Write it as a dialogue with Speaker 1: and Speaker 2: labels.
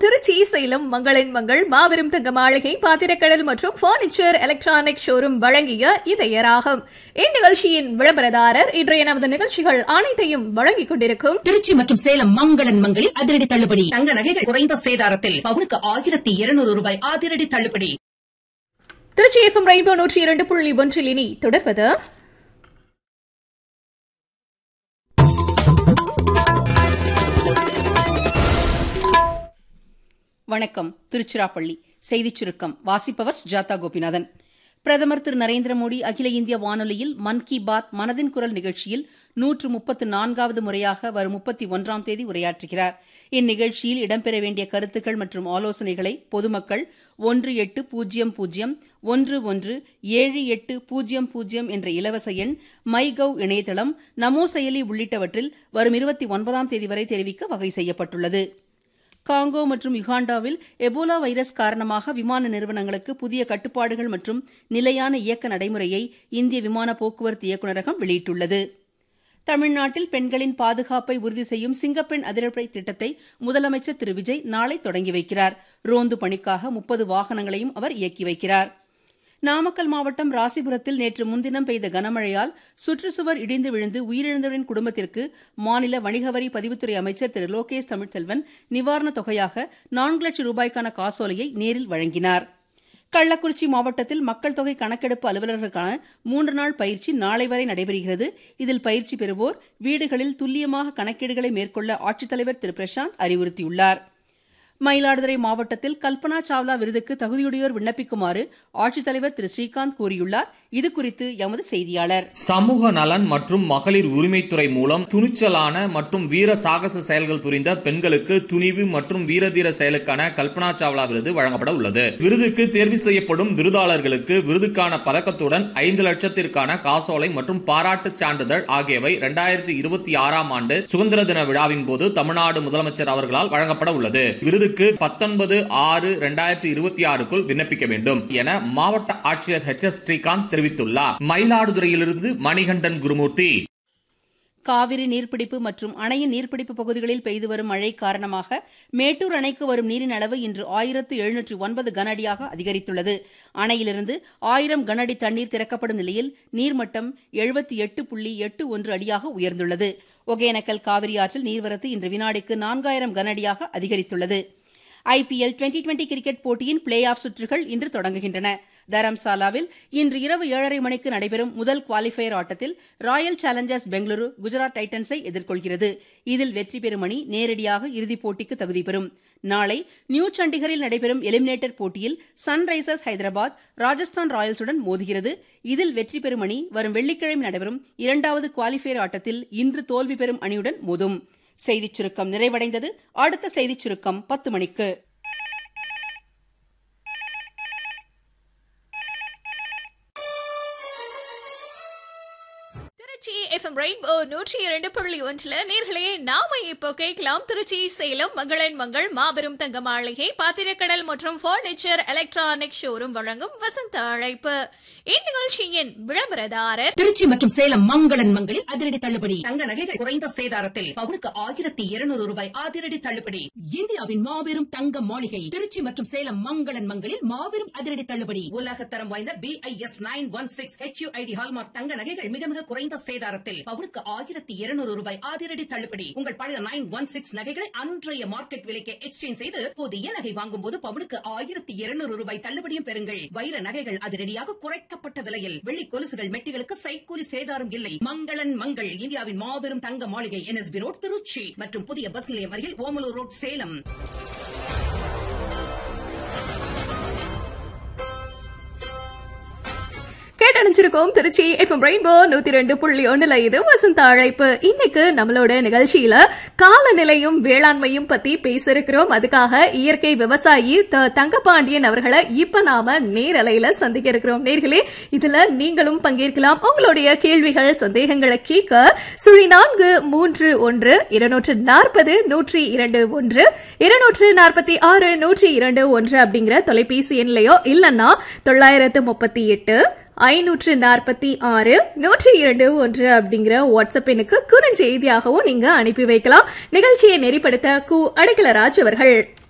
Speaker 1: திருச்சி சேலம் மங்களின் மங்கள் மாபெரும் தங்க மாளிகை பாத்திரக்கடல் மற்றும் பர்னிச்சர் எலக்ட்ரானிக் ஷோரூம் வழங்கிய இதயராகும் இந்நிகழ்ச்சியின் விளம்பரதாரர் இன்றைய நமது நிகழ்ச்சிகள் அனைத்தையும் வழங்கிக் கொண்டிருக்கும்
Speaker 2: திருச்சி மற்றும் சேலம் மங்களன் மங்களில் அதிரடி தள்ளுபடி தங்க நகைகள் குறைந்த சேதாரத்தில் பவுனுக்கு ஆயிரத்தி இருநூறு ரூபாய் அதிரடி தள்ளுபடி
Speaker 1: திருச்சி எஃப்எம் ரெயின்போ நூற்றி இரண்டு புள்ளி ஒன்றில் இனி தொடர்வது
Speaker 3: வணக்கம் திருச்சிராப்பள்ளி செய்திச் சுருக்கம் வாசிப்பவர் சுஜாதா கோபிநாதன் பிரதமர் திரு நரேந்திர மோடி அகில இந்திய வானொலியில் மன் கி பாத் மனதின் குரல் நிகழ்ச்சியில் நூற்று முப்பத்து நான்காவது முறையாக வரும் முப்பத்தி ஒன்றாம் தேதி உரையாற்றுகிறார் இந்நிகழ்ச்சியில் இடம்பெற வேண்டிய கருத்துக்கள் மற்றும் ஆலோசனைகளை பொதுமக்கள் ஒன்று எட்டு பூஜ்ஜியம் பூஜ்ஜியம் ஒன்று ஒன்று ஏழு எட்டு பூஜ்ஜியம் பூஜ்ஜியம் என்ற இலவச எண் மை கவ் இணையதளம் நமோ செயலி உள்ளிட்டவற்றில் வரும் இருபத்தி ஒன்பதாம் தேதி வரை தெரிவிக்க வகை செய்யப்பட்டுள்ளது காங்கோ மற்றும் யுகாண்டாவில் எபோலா வைரஸ் காரணமாக விமான நிறுவனங்களுக்கு புதிய கட்டுப்பாடுகள் மற்றும் நிலையான இயக்க நடைமுறையை இந்திய விமான போக்குவரத்து இயக்குநரகம் வெளியிட்டுள்ளது தமிழ்நாட்டில் பெண்களின் பாதுகாப்பை உறுதி செய்யும் சிங்கப்பெண் அதிரப்படை திட்டத்தை முதலமைச்சர் திரு விஜய் நாளை தொடங்கி வைக்கிறார் ரோந்து பணிக்காக முப்பது வாகனங்களையும் அவர் இயக்கி வைக்கிறார் நாமக்கல் மாவட்டம் ராசிபுரத்தில் நேற்று முன்தினம் பெய்த கனமழையால் சுற்றுச்சுவர் இடிந்து விழுந்து உயிரிழந்தவரின் குடும்பத்திற்கு மாநில வணிக வரி பதிவுத்துறை அமைச்சர் திரு லோகேஷ் தமிழ்செல்வன் நிவாரணத் தொகையாக நான்கு லட்சம் ரூபாய்க்கான காசோலையை நேரில் வழங்கினார் கள்ளக்குறிச்சி மாவட்டத்தில் மக்கள் தொகை கணக்கெடுப்பு அலுவலர்களுக்கான மூன்று நாள் பயிற்சி நாளை வரை நடைபெறுகிறது இதில் பயிற்சி பெறுவோர் வீடுகளில் துல்லியமாக கணக்கீடுகளை மேற்கொள்ள ஆட்சித்தலைவர் திரு பிரசாந்த் அறிவுறுத்தியுள்ளார் மயிலாடுதுறை மாவட்டத்தில் கல்பனா சாவ்லா விருதுக்கு தகுதியுடையோர் விண்ணப்பிக்குமாறு ஆட்சித்தலைவர் திரு ஸ்ரீகாந்த் கூறியுள்ளார் இதுகுறித்து எமது செய்தியாளர்
Speaker 4: சமூக நலன் மற்றும் மகளிர் உரிமைத்துறை மூலம் துணிச்சலான மற்றும் வீர சாகச செயல்கள் புரிந்த பெண்களுக்கு துணிவு மற்றும் வீரதீர செயலுக்கான கல்பனா சாவ்லா விருது வழங்கப்பட உள்ளது விருதுக்கு தேர்வு செய்யப்படும் விருதாளர்களுக்கு விருதுக்கான பதக்கத்துடன் ஐந்து லட்சத்திற்கான காசோலை மற்றும் பாராட்டுச் சான்றிதழ் ஆகியவை இரண்டாயிரத்தி இருபத்தி ஆறாம் ஆண்டு சுதந்திர தின விழாவின் போது தமிழ்நாடு முதலமைச்சர் அவர்களால் வழங்கப்பட உள்ளது விருதுக்கு பத்தொன்பது ஆறு இரண்டாயிரத்தி இருபத்தி ஆறுக்குள் விண்ணப்பிக்க வேண்டும் என மாவட்ட ஆட்சியர் ஹெச் எஸ் ஸ்ரீகாந்த் தெரிவித்துள்ளார் மயிலாடுதுறையிலிருந்து மணிகண்டன் குருமூர்த்தி
Speaker 3: காவிரி நீர்பிடிப்பு மற்றும் அணையின் நீர்பிடிப்பு பகுதிகளில் பெய்து வரும் மழை காரணமாக மேட்டூர் அணைக்கு வரும் நீரின் அளவு இன்று ஆயிரத்து எழுநூற்று ஒன்பது கன அடியாக அதிகரித்துள்ளது அணையிலிருந்து ஆயிரம் கன அடி தண்ணீர் திறக்கப்படும் நிலையில் நீர்மட்டம் எழுபத்தி எட்டு புள்ளி எட்டு ஒன்று அடியாக உயர்ந்துள்ளது ஒகேனக்கல் காவிரி ஆற்றில் நீர்வரத்து இன்று வினாடிக்கு நான்காயிரம் கன அடியாக அதிகரித்துள்ளது ஐபிஎல் டுவெண்டி டுவெண்டி கிரிக்கெட் போட்டியின் பிளே ஆஃப் சுற்றுகள் இன்று தொடங்குகின்றன தரம்சாலாவில் இன்று இரவு ஏழரை மணிக்கு நடைபெறும் முதல் குவாலிஃபயர் ஆட்டத்தில் ராயல் சேலஞ்சர்ஸ் பெங்களூரு குஜராத் டைட்டன்ஸை எதிர்கொள்கிறது இதில் வெற்றி பெறும் அணி நேரடியாக இறுதிப் போட்டிக்கு தகுதி பெறும் நாளை நியூ சண்டிகரில் நடைபெறும் எலிமினேட்டர் போட்டியில் சன்ரைசர்ஸ் ஹைதராபாத் ராஜஸ்தான் ராயல்ஸுடன் மோதுகிறது இதில் வெற்றி பெறும் அணி வரும் வெள்ளிக்கிழமை நடைபெறும் இரண்டாவது குவாலிஃபயர் ஆட்டத்தில் இன்று தோல்வி பெறும் அணியுடன் மோதும் செய்திச் சுருக்கம் நிறைவடைந்தது அடுத்த செய்திச் சுருக்கம் பத்து மணிக்கு
Speaker 1: திருச்சி எஃப்எம் ரெயின்போ நூற்றி இரண்டு புள்ளி ஒன்றுல நேர்களே நாம இப்போ கேட்கலாம் திருச்சி சேலம் மகளின் மங்கள் மாபெரும் தங்க மாளிகை பாத்திரக்கடல் மற்றும் பர்னிச்சர் எலக்ட்ரானிக் ஷோரூம் வழங்கும் வசந்த அழைப்பு இந்நிகழ்ச்சியின் விளம்பரதாரர்
Speaker 2: திருச்சி மற்றும் சேலம் மங்களன் மங்களில் அதிரடி தள்ளுபடி
Speaker 5: தங்க நகைகள் குறைந்த சேதாரத்தில் பவுனுக்கு ஆயிரத்தி இருநூறு ரூபாய் அதிரடி தள்ளுபடி
Speaker 2: இந்தியாவின் மாபெரும் தங்க மாளிகை திருச்சி மற்றும் சேலம் மங்களன் மங்களில் மாபெரும் அதிரடி தள்ளுபடி
Speaker 5: உலகத்தரம் வாய்ந்த BIS nine one six HUID hallmark தங்க நகைகள் மிக மிக குறைந்த சேதாரத்தில் பவுனுக்கு ஆயிரத்தி இருநூறு ரூபாய் அதிரடி தள்ளுபடி உங்கள் பழைய நைன் ஒன் சிக்ஸ் நகைகளை அன்றைய மார்க்கெட் விலைக்கு எக்ஸ்சேஞ்ச் செய்து புதிய நகை வாங்கும் போது பவுனுக்கு ஆயிரத்தி இருநூறு ரூபாய் தள்ளுபடியும் பெறுங்கள் வைர நகைகள் அதிரடியாக குறைக்கப்பட்ட விலையில் வெள்ளி கொலுசுகள் மெட்டிகளுக்கு சைக்கூலி சேதாரம் இல்லை மங்களன் மங்கள் இந்தியாவின் மாபெரும் தங்க மாளிகை என்எஸ்பி ரோட் திருச்சி மற்றும் புதிய பஸ் நிலையம் அருகில் ஓமலூர் ரோட் சேலம்
Speaker 1: கேட்டணிச்சிருக்கோம் திருச்சி எஃப்எம் ரெயின்போ நூத்தி ரெண்டு புள்ளி ஒண்ணுல இது வசந்த அழைப்பு இன்னைக்கு நம்மளோட நிகழ்ச்சியில காலநிலையும் வேளாண்மையும் பத்தி பேச இருக்கிறோம் அதுக்காக இயற்கை விவசாயி த தங்கபாண்டியன் அவர்களை இப்ப நாம நேரலையில சந்திக்க இருக்கிறோம் நேர்களே இதுல நீங்களும் பங்கேற்கலாம் உங்களுடைய கேள்விகள் சந்தேகங்களை கேட்க சுழி நான்கு மூன்று ஒன்று இருநூற்று நாற்பது நூற்றி இரண்டு ஒன்று இருநூற்று நாற்பத்தி ஆறு நூற்றி இரண்டு ஒன்று அப்படிங்கிற தொலைபேசி எண்லையோ இல்லைன்னா தொள்ளாயிரத்து முப்பத்தி எட்டு ஐநூற்று நாற்பத்தி ஆறு நூற்றி இரண்டு ஒன்று அப்படிங்கிற வாட்ஸ்அப் எண்ணுக்கு குறுஞ்செய்தியாகவும் நீங்க அனுப்பி வைக்கலாம் நிகழ்ச்சியை நெறிப்படுத்த கு அடைக்கலராஜ் அவர்கள்